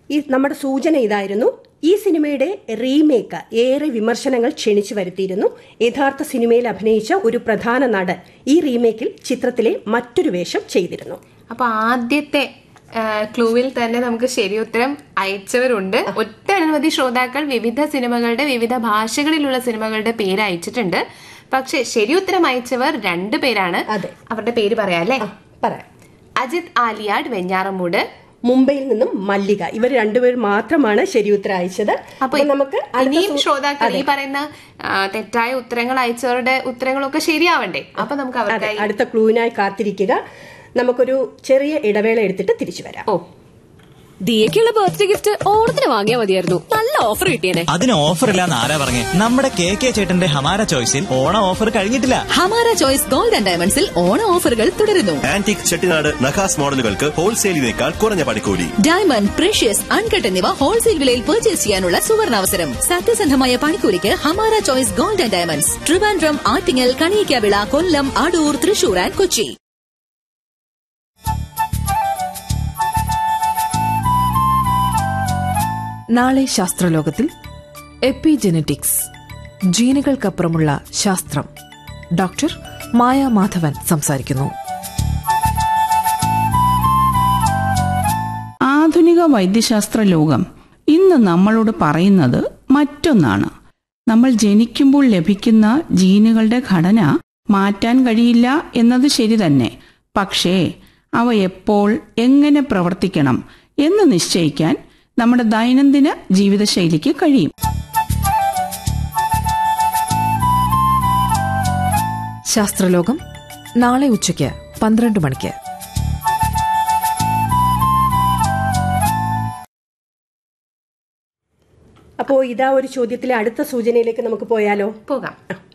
ഈ നമ്മുടെ സൂചന ഇതായിരുന്നു ഈ സിനിമയുടെ റീമേക്ക് ഏറെ വിമർശനങ്ങൾ ക്ഷണിച്ചു വരുത്തിയിരുന്നു യഥാർത്ഥ സിനിമയിൽ അഭിനയിച്ച ഒരു പ്രധാന നടൻ ഈ റീമേക്കിൽ ചിത്രത്തിലെ മറ്റൊരു വേഷം ചെയ്തിരുന്നു അപ്പൊ ആദ്യത്തെ ആ, ക്ലൂവിൽ തന്നെ നമുക്ക് ശരിയുത്തരം അയച്ചവരുണ്ട് ഒട്ടനവധി ശ്രോതാക്കൾ വിവിധ സിനിമകളുടെ വിവിധ ഭാഷകളിലുള്ള സിനിമകളുടെ പേര് അയച്ചിട്ടുണ്ട് പക്ഷെ ശരിയുത്തരം അയച്ചവർ രണ്ടു പേരാണ് അതെ. അവരുടെ പേര് പറയാം അല്ലേ പറയാം അജിത് ആലിയാഡ് വെഞ്ഞാറമൂട് മുംബൈയിൽ നിന്നും മല്ലിക ഇവർ രണ്ടുപേരും മാത്രമാണ് ശരിയുത്തരം അയച്ചത് അപ്പൊ അപ്പൊ നമുക്ക് അടുത്ത ഇനിയും സൂ- ശ്രോതാക്കൾ ഈ പറയുന്ന ആ, തെറ്റായ ഉത്തരങ്ങൾ അയച്ചവരുടെ ഉത്തരങ്ങളൊക്കെ ശരിയാവണ്ടേ അപ്പൊ നമുക്ക് അതെ അവർക്കായി അടുത്ത ക്ലൂവിനായി കാത്തിരിക്കുക നമുക്കൊരു ചെറിയ ഇടവേള എടുത്തിട്ട് തിരിച്ചു വരാം ഓ ദിയക്കുള്ള ബർത്ത്ഡേ ഗിഫ്റ്റ് ഓണത്തിന് വാങ്ങിയാൽ മതിയായിരുന്നു നല്ല ഓഫർ കിട്ടിയേനെ അതിന് ഓഫർ ഇല്ലാന്ന് ആരാ പറഞ്ഞേ നമ്മുടെ കെ കെ ചേട്ടന്റെ ഹമാര ചോയ്സിൽ ഓണം ഓഫർ കഴിഞ്ഞിട്ടില്ല ഹമാര ചോയ്സ് ഗോൾഡ് ആൻഡ് ഡയമണ്ട്സിൽ ഓണ ഓഫറുകൾ തുടരുന്നു ആന്റിക് ചെട്ടിനാട് നഖാസ് മോഡലുകൾക്ക് ഹോൾസെയിലിനേക്കാൾ കുറഞ്ഞ പണിക്കൂലി ഡയമണ്ട് പ്രഷ്യസ് അൺകട്ട് എന്നിവ ഹോൾസെയിൽ വിലയിൽ പർച്ചേസ് ചെയ്യാനുള്ള സുവർണാവസരം സത്യസന്ധമായ പണിക്കൂലിക്ക് Hamara choice gold and diamonds Trivandrum Attingal Kaniyikkavila Kollam Adoor Thrissur and Kochi നാളെ ശാസ്ത്രലോകത്തിൽ എപ്പിജെനറ്റിക്സ് ജീനുകൾക്കപ്പുറമുള്ള ശാസ്ത്രം ഡോക്ടർ മായ മാധവൻ സംസാരിക്കുന്നു ആധുനിക വൈദ്യശാസ്ത്ര ലോകം ഇന്ന് നമ്മളോട് പറയുന്നത് മറ്റൊന്നാണ് നമ്മൾ ജനിക്കുമ്പോൾ ലഭിക്കുന്ന ജീനുകളുടെ ഘടന മാറ്റാൻ കഴിയില്ല എന്നത് ശരി തന്നെ പക്ഷേ അവ എപ്പോൾ എങ്ങനെ പ്രവർത്തിക്കണം എന്ന് നിശ്ചയിക്കാൻ നമ്മുടെ ദൈനംദിന ജീവിതശൈലിക്ക് കഴിയും ശാസ്ത്രലോകം നാളെ ഉച്ചയ്ക്ക് പന്ത്രണ്ട് മണിക്ക് അപ്പോൾ ഇതാ ഒരു ചോദ്യത്തിലെ അടുത്ത സൂചനയിലേക്ക് നമുക്ക് പോയാലോ പോകാം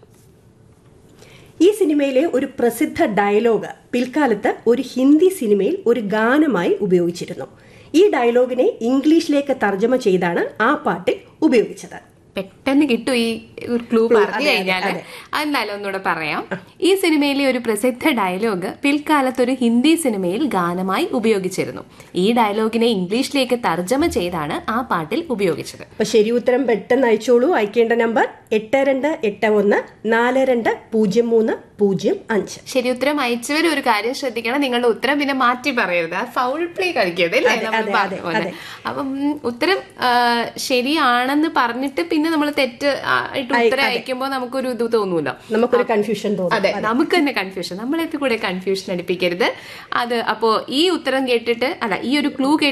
ഈ സിനിമയിലെ ഒരു പ്രസിദ്ധ ഡയലോഗ് പിൽക്കാലത്ത് ഒരു ഹിന്ദി സിനിമയിൽ ഒരു ഗാനമായി ഉപയോഗിച്ചിരുന്നു ഈ ഡയലോഗിനെ ഇംഗ്ലീഷിലേക്ക് തർജ്ജമ ചെയ്താണ് ആ പാട്ടിൽ ഉപയോഗിച്ചത് പെട്ടെന്ന് കിട്ടും ഈ ഒരു ക്ലൂ പറഞ്ഞു അതെ, കഴിഞ്ഞാല് അതെ. എന്നാലും ഒന്നുകൂടെ പറയാം ഈ സിനിമയിലെ ഒരു പ്രസിദ്ധ ഡയലോഗ് പിൽക്കാലത്ത് ഒരു ഹിന്ദി സിനിമയിൽ ഗാനമായി ഉപയോഗിച്ചിരുന്നു ഈ ഡയലോഗിനെ ഇംഗ്ലീഷിലേക്ക് തർജ്ജമ ചെയ്താണ് ആ പാട്ടിൽ ഉപയോഗിച്ചത് അപ്പൊ ശരി ഉത്തരം പെട്ടെന്ന് അയച്ചോളൂ അയക്കേണ്ട നമ്പർ എട്ട് രണ്ട് എട്ട് ഒന്ന് നാല് രണ്ട് പൂജ്യം മൂന്ന് പൂജ്യം അഞ്ച് ശരി ഉത്തരം അയച്ചവർ ഒരു കാര്യം ശ്രദ്ധിക്കണം നിങ്ങളുടെ ഉത്തരം പിന്നെ മാറ്റി പറയരുത് ആ ഫൗൾ പ്ലേ കളിക്കരുത് അല്ലേ അതെ, നമ്മൾ അതെ, പറഞ്ഞ അതെ, പോലെ അതെ. അപ്പം ഉം, ഉത്തരം ആ, ശരിയാണെന്ന് പറഞ്ഞിട്ട് പിന്നെ നമ്മൾ തെറ്റ് ആയിട്ട് ഉത്തരം അയക്കുമ്പോൾ നമുക്കൊരു ഇത് തോന്നൂല്ലോ നമുക്കൊരു കൺഫ്യൂഷൻ തോന്നും അതെ നമുക്ക് തന്നെ കൺഫ്യൂഷൻ നമ്മളെ കൂടെ കൺഫ്യൂഷൻ അടിപ്പിക്കരുത് അത് അപ്പോ ഈ ഉത്തരം കേട്ടിട്ട് അല്ല ഈ ഒരു ക്ലൂ